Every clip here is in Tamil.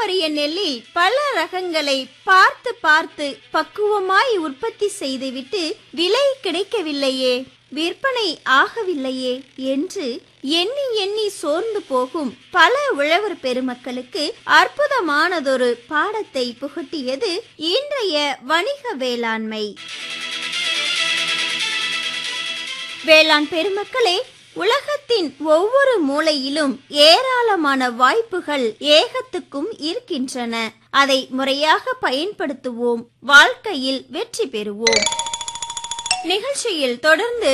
பாரம்பரிய நெல்லில் பல ரகங்களை பார்த்து பார்த்து பக்குவமாய் உற்பத்தி செய்துவிட்டு விலை கிடைக்கவில்லையே விற்பனை ஆகவில்லையே என்று எண்ணி எண்ணி சோர்ந்து போகும் பல உழவர் பெருமக்களுக்கு அற்புதமானதொரு பாடத்தை புகட்டியது இன்றைய வணிக வேளாண்மை வேளாண் பெருமக்களே உலகத்தின் ஒவ்வொரு மூலையிலும் ஏராளமான வாய்ப்புகள் ஏகத்துக்கும் இருக்கின்றன அதை முறையாக பயன்படுத்துவோம் வாழ்க்கையில் வெற்றி பெறுவோம் நிகழ்ச்சியில் தொடர்ந்து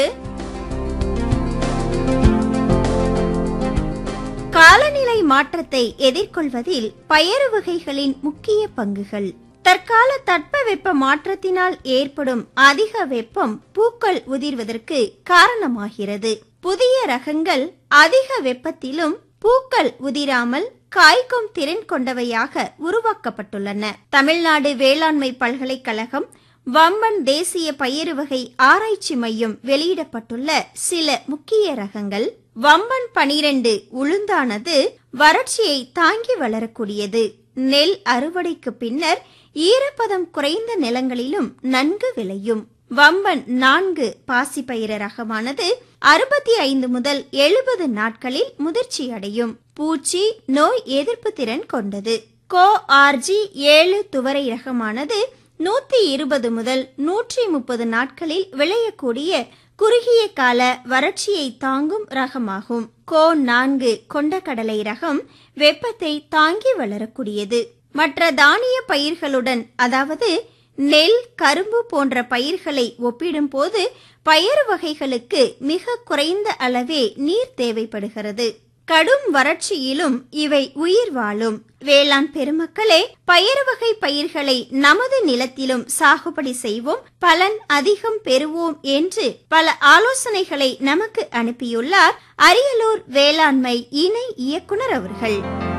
காலநிலை மாற்றத்தை எதிர்கொள்வதில் பயறு வகைகளின் முக்கிய பங்குகள் தற்கால தட்பவெப்ப மாற்றத்தினால் ஏற்படும் அதிக வெப்பம் பூக்கள் உதிர்வதற்கு காரணமாகிறது புதிய ரகங்கள் அதிக வெப்பத்திலும் பூக்கள் உதிராமல் காய்க்கும் திறன் கொண்டவையாக உருவாக்கப்பட்டுள்ளன தமிழ்நாடு வேளாண்மை பல்கலைக்கழகம் வம்பன் தேசிய பயிறு வகை ஆராய்ச்சி மையம் வெளியிடப்பட்டுள்ள சில முக்கிய ரகங்கள் வம்பன் பனிரெண்டு உளுந்தானது வறட்சியை தாங்கி வளரக்கூடியது நெல் அறுவடைக்கு பின்னர் ஈரப்பதம் குறைந்த நிலங்களிலும் நன்கு விளையும் வம்பன் நான்கு பாசிப்பயிர ரகமானது அறுபத்தி ஐந்து முதல் எழுபது நாட்களில் முதிர்ச்சி அடையும் பூச்சி நோய் எதிர்ப்பு திறன் கொண்டது கோ ஆர்ஜி ஏழு துவரை ரகமானது நூத்தி இருபது முதல் நூற்றி முப்பது நாட்களில் விளையக்கூடிய குறுகிய கால வறட்சியை தாங்கும் ரகமாகும் கோ நான்கு கொண்டக்கடலை ரகம் வெப்பத்தை தாங்கி வளரக்கூடியது மற்ற தானிய பயிர்களுடன் அதாவது நெல் கரும்பு போன்ற பயிர்களை ஒப்பிடும்போது பயறு வகைகளுக்கு மிக குறைந்த அளவே நீர் தேவைப்படுகிறது கடும் வறட்சியிலும் இவை உயிர் வாழும் வேளாண் பெருமக்களே பயறு வகை பயிர்களை நமது நிலத்திலும் சாகுபடி செய்வோம் பலன் அதிகம் பெறுவோம் என்று பல ஆலோசனைகளை நமக்கு அனுப்பியுள்ளார் அரியலூர் வேளாண்மை இணை இயக்குனர் அவர்கள்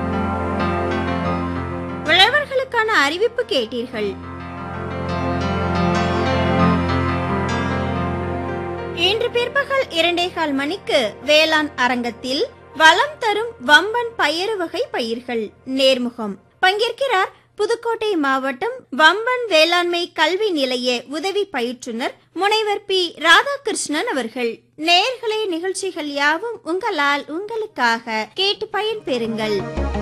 உழவர்களுக்கான அறிவிப்பு கேட்டீர்கள் இன்று பிற்பகல் இரண்டே கால் மணிக்கு வேளாண் அரங்கத்தில் வளம் தரும் வம்பன் பயறு வகை பயிர்கள் நேர்முகம் பங்கேற்கிறார் புதுக்கோட்டை மாவட்டம் வம்பன் வேளாண்மை கல்வி நிலைய உதவி பயிற்றுனர் முனைவர் பி ராதாகிருஷ்ணன் அவர்கள் நேர்களே நிகழ்ச்சிகள் யாவும் உங்களால் உங்களுக்காக கேட்டு பயன்பெறுங்கள்